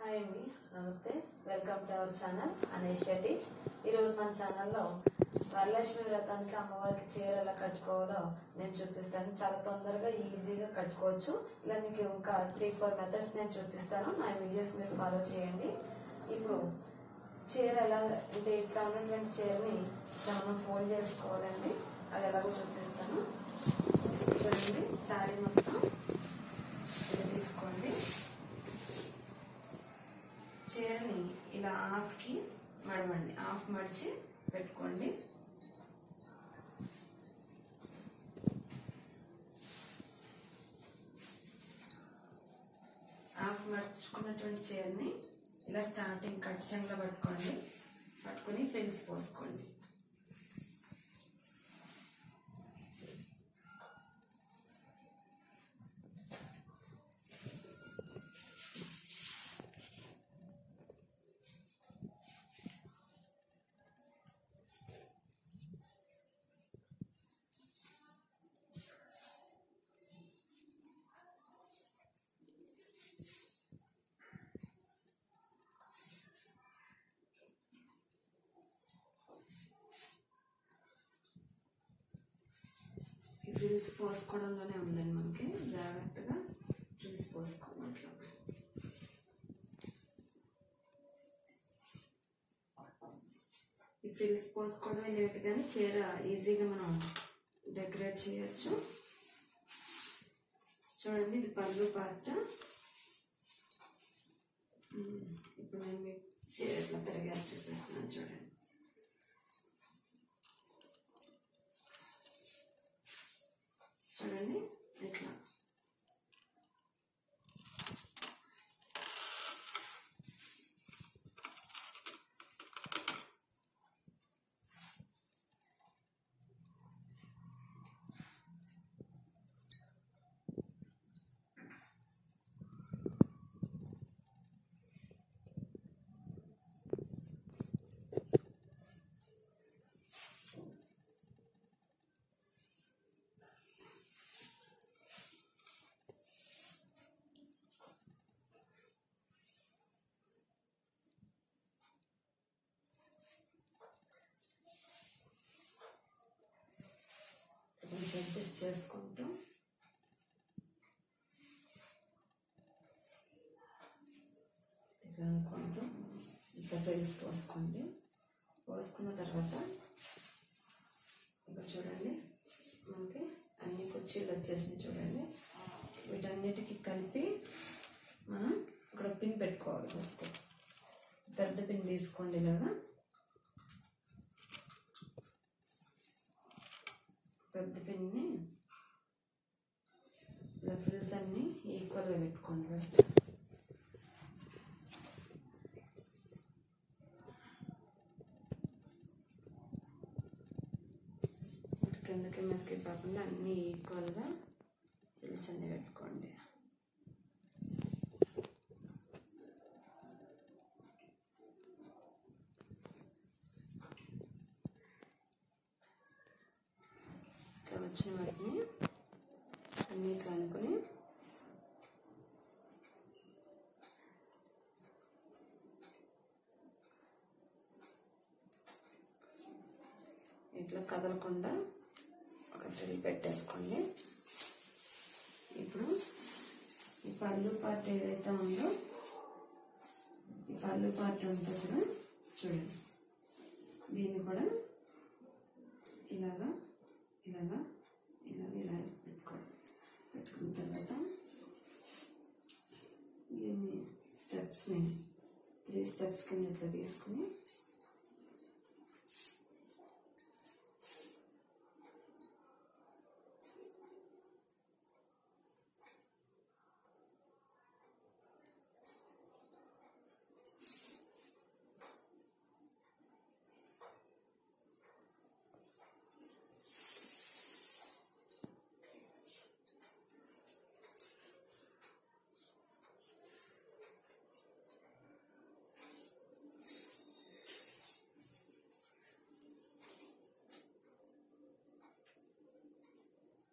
hi అండి నమస్తే welcome to our channel అనేషియా టీచ్ ఈరోజు మన ఛానల్లో వరలక్ష్మి వ్రతానికి అమ్మవారికి చీర ఎలా కట్టుకోవాలో నేను చూపిస్తాను చాలా తొందరగా ఈజీగా కట్టుకోవచ్చు ఇలా మీకు ఇంకా త్రీ ఫోర్ మెథడ్స్ నేను చూపిస్తాను నా వీడియోస్ మీరు ఫాలో చేయండి ఇప్పుడు చీర ఎలా అంటే ఇట్లా ఉన్నటువంటి చీరని ఇట్లా మనం ఫోల్డ్ చేసుకోవాలండి అది ఎలాగో చూపిస్తాను చూడండి శారీ మొత్తం ఇది తీసుకోండి చీరని ఇలా హాఫ్కి మడవండి హాఫ్ మడిచి పెట్టుకోండి హాఫ్ మడుచుకున్నటువంటి చీరని ఇలా స్టార్టింగ్ కట్ చెంగులో పట్టుకోండి పట్టుకుని ఫ్రిల్స్ పోసుకోండి ఈ ఫ్రిల్స్ పోసుకోవడంలోనే ఉందండి మనకి జాగ్రత్తగా ఫ్రిల్స్ పోసుకోండి అట్లా ఈ ఫ్రిల్స్ పోసుకోవడమే లేట్ కానీ చీర ఈజీగా మనం డెకరేట్ చేయొచ్చు చూడండి ఇది పళ్ళు పార్ట్ ఉమ్, ఇప్పుడు నేను మీకు చీర ఎట్లా తిరగేసి చూపిస్తున్నాను చూడండి చూడండి ఇట్లా కొంచెం అడ్జస్ట్ చేసుకుంటూ ఇట్లా అనుకుంటూ ఇట్లా ఫ్రెండ్స్ పోసుకోండి పోసుకున్న తర్వాత ఇక్కడ చూడండి మనకి అన్ని కుర్చీలు వచ్చేసినాయి చూడండి వీటన్నిటికీ కలిపి మనం ఇక్కడ పిన్ పెట్టుకోవాలి ఫస్ట్ పెద్ద పిన్ తీసుకోండి ఇలాగా పెద్ద పిన్ని ఇలా ఫ్రిల్స్ అన్ని ఈక్వల్గా పెట్టుకోండి ఫస్ట్ కిందకి మీదకి కాకుండా అన్ని ఈక్వల్గా ఫ్రిల్స్ అన్ని పెట్టుకోండి ఇట్లా వచ్చిన వాటిని అన్నిటి అనుకుని ఇట్లా కదలకుండా ఒక ఫ్రిల్ పెట్టేసుకోండి ఇప్పుడు ఈ పళ్ళు పార్ట్ ఏదైతే ఉందో ఈ పళ్ళు పార్ట్ అంతా కూడా చూడండి దీన్ని కూడా ఇలాగా ఇలాగా ఇలాగ ఇలా పెట్టుకోండి పెట్టుకున్న తర్వాత దీన్ని స్టెప్స్ని త్రీ స్టెప్స్ కింద ఇట్లా తీసుకుని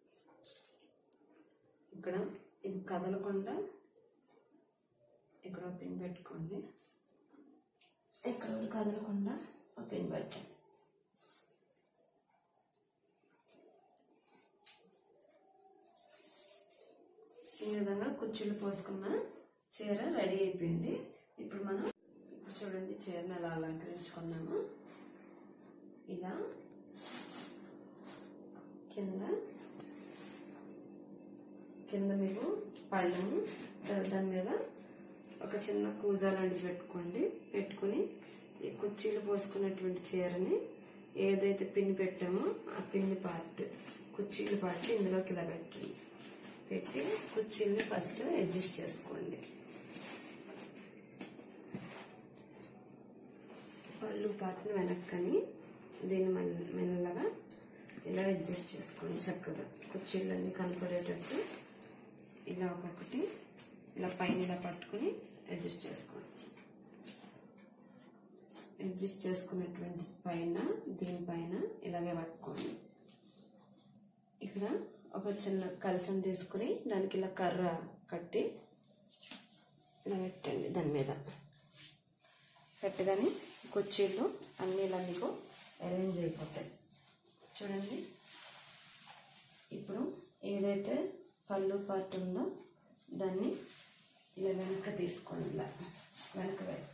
ఇక్కడ ఇది కదలకుండా ఇక్కడ ఒక పిన్ పెట్టుకోండి ఎక్కడ కూడా కదలకుండా ఒక పిన్ పెట్టండి ఈ విధంగా కుచ్చులు పోసుకున్న చీర రెడీ అయిపోయింది ఇప్పుడు మనం ఇప్పుడు చూడండి చీరను ఎలా అలంకరించుకున్నాము ఇలా కింద కింద మీకు పళ్ళము తర్వాత దాని మీద ఒక చిన్న కూజా లాంటిది పెట్టుకోండి పెట్టుకుని ఈ కుర్చీలు పోసుకున్నటువంటి చీరని ఏదైతే పిన్ పెట్టామో ఆ పిన్ పార్ట్ కుర్చీలు పార్ట్ ఇందులోకి ఇలా పెట్టండి పెట్టి కుర్చీల్ని ఫస్ట్ అడ్జస్ట్ చేసుకోండి పళ్ళు పార్ట్ని వెనక్కని దీన్ని మెల్ల- మెల్లగా ఇలా అడ్జస్ట్ చేసుకోండి చక్కగా కుర్చీలన్నీ కనపడేటట్టు ఇలా ఒక్కొక్కటి ఇలా పైన ఇలా పట్టుకుని అడ్జస్ట్ చేసుకోండి అడ్జస్ట్ చేసుకున్నటువంటి పైన దీనిపైన ఇలాగే పట్టుకోండి ఇక్కడ ఒక చిన్న కలసం తీసుకుని దానికి ఇలా కర్ర కట్టి ఇలా పెట్టండి దాని మీద పెట్టగానే కుర్చీలు అన్ని ఇలా మీకు అరేంజ్ అయిపోతాయి చూడండి ఇప్పుడు ఏదైతే పళ్ళు పార్ట్ ఉందో దాన్ని ఇలా వెనక తీసుకోండి ఇలా వెనక వైపు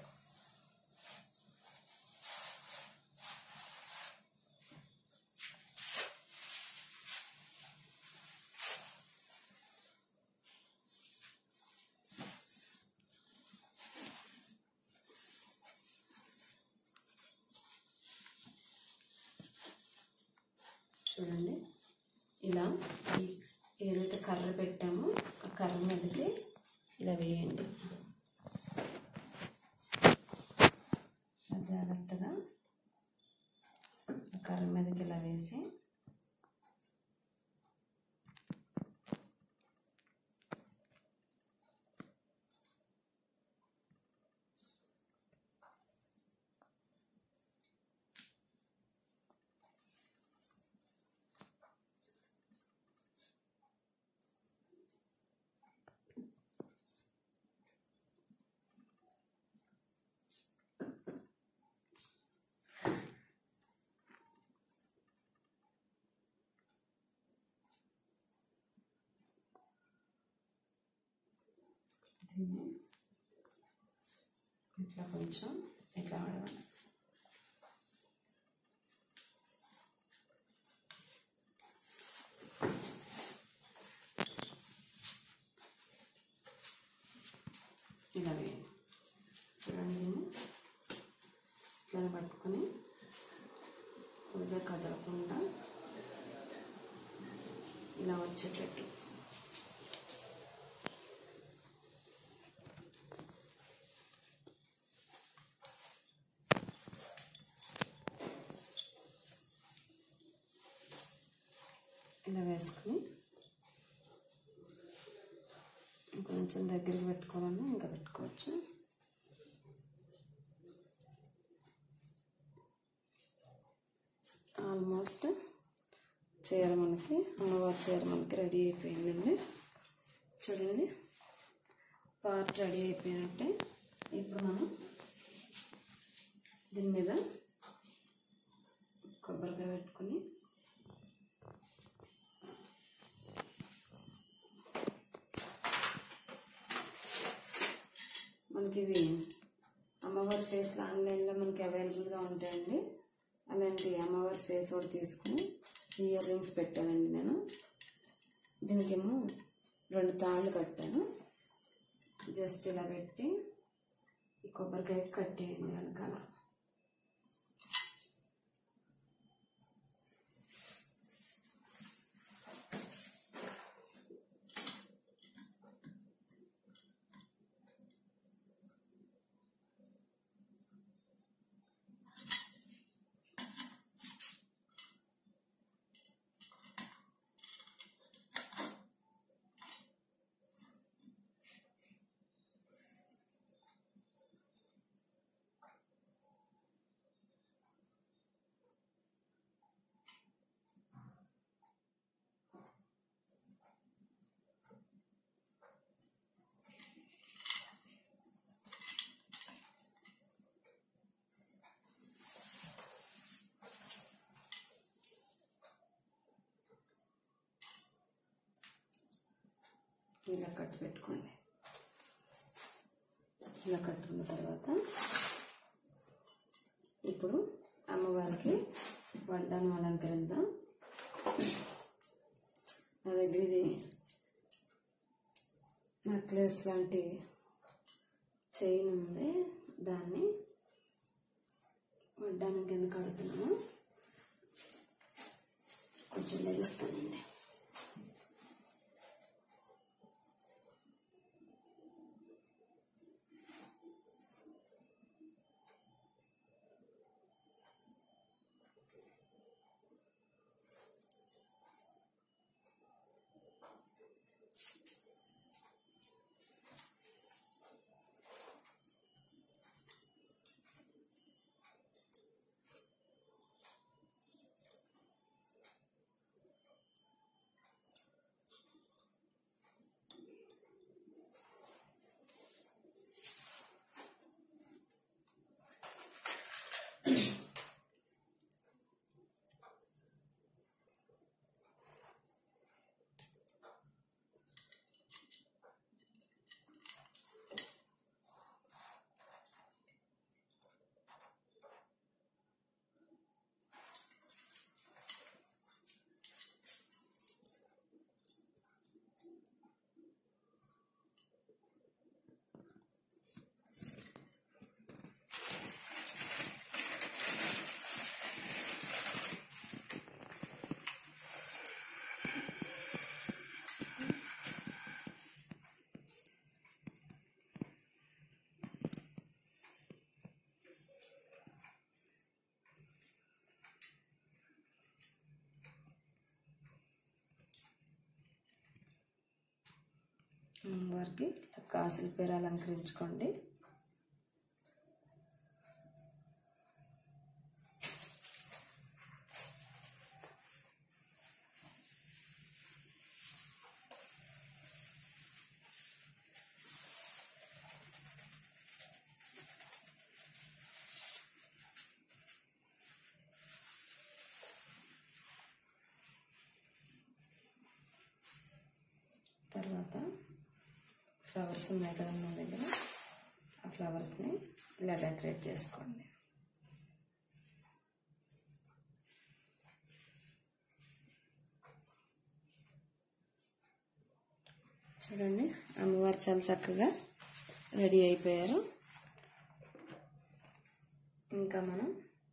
చూడండి ఇలా ఈ ఏదైతే కర్ర పెట్టామో ఆ కర్ర మీదకి ఇలా వేయండి జాగ్రత్తగా ఆ కర్ర మీదకి ఇలా వేసి దీన్ని ఇట్లా కొంచెం ఇట్లా ఆడవాలి ఇలా వేయండి చూడండి దీన్ని ఇట్లా పట్టుకొని కొంచెం కదలకుండా ఇలా వచ్చేటట్టు ఇలా వేసుకుని కొంచెం దగ్గరికి పెట్టుకోవాలన్నా ఇంకా పెట్టుకోవచ్చు ఆల్మోస్ట్ చీర మనకి అమ్మవారి చీర మనకి రెడీ అయిపోయిందండి చూడండి పార్ట్ రెడీ అయిపోయినట్టే ఇప్పుడు మనం దీని మీద కొబ్బరికాయ పెట్టుకుని మనకి ఇవి అమ్మవారి ఫేస్లు ఆన్లైన్లో మనకి అవైలబుల్గా ఉంటాయండి అలాంటి అమ్మవారి ఫేస్ ఒకటి తీసుకుని ఇయర్ రింగ్స్ పెట్టానండి నేను దీనికేమో రెండు తాళ్ళు కట్టాను జస్ట్ ఇలా పెట్టి ఈ కొబ్బరికాయ కట్టేయండి వెనకాల ఇలా కట్టు పెట్టుకోండి ఇలా కట్టుకున్న తర్వాత ఇప్పుడు అమ్మవారికి వడ్డాను అలంకరిద్దాం నా దగ్గర ఇది నెక్లెస్ లాంటి చైన్ ఉంది దాన్ని వడ్డానం కింద కడుతున్నాను కొంచెం లెగిస్తానండి అమ్మవారికి కాసుల పేరు అలంకరించుకోండి తర్వాత ఫ్లవర్స్ ఉన్నాయి కదా మన దగ్గర ఆ ఫ్లవర్స్ని ఇలా డెకరేట్ చేసుకోండి చూడండి అమ్మవారు చాలా చక్కగా రెడీ అయిపోయారు ఇంకా మనం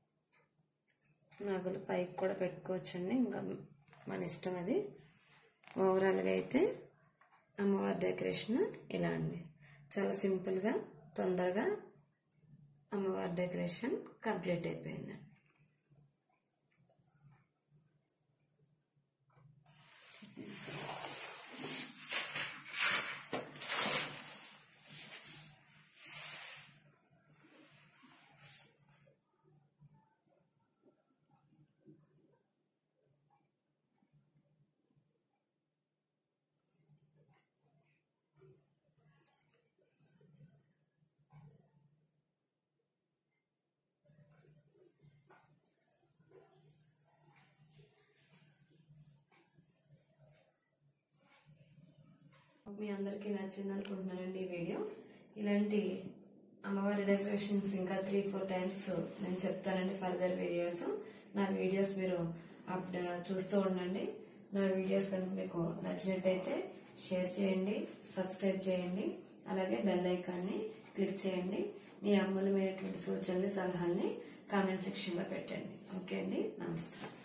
నాగులు పైకి కూడా పెట్టుకోవచ్చండి ఇంకా మన ఇష్టం అది ఓవరాల్గా అయితే అమ్మవారి డెకరేషన్ ఇలా అండి చాలా సింపుల్గా తొందరగా అమ్మవారి డెకరేషన్ కంప్లీట్ అయిపోయింది మీ అందరికీ నచ్చింది అనుకుంటున్నానండి ఈ వీడియో ఇలాంటి అమ్మవారి డెకరేషన్స్ ఇంకా త్రీ ఫోర్ టైమ్స్ నేను చెప్తానండి ఫర్దర్ వీడియోస్ నా వీడియోస్ మీరు అప్ చూస్తూ ఉండండి నా వీడియోస్ కనుక మీకు నచ్చినట్టయితే షేర్ చేయండి సబ్స్క్రైబ్ చేయండి అలాగే బెల్ ఐకాన్ని క్లిక్ చేయండి మీ అమూల్యమైనటువంటి సూచనలు సలహాల్ని కామెంట్ సెక్షన్ లో పెట్టండి ఓకే అండి నమస్కారం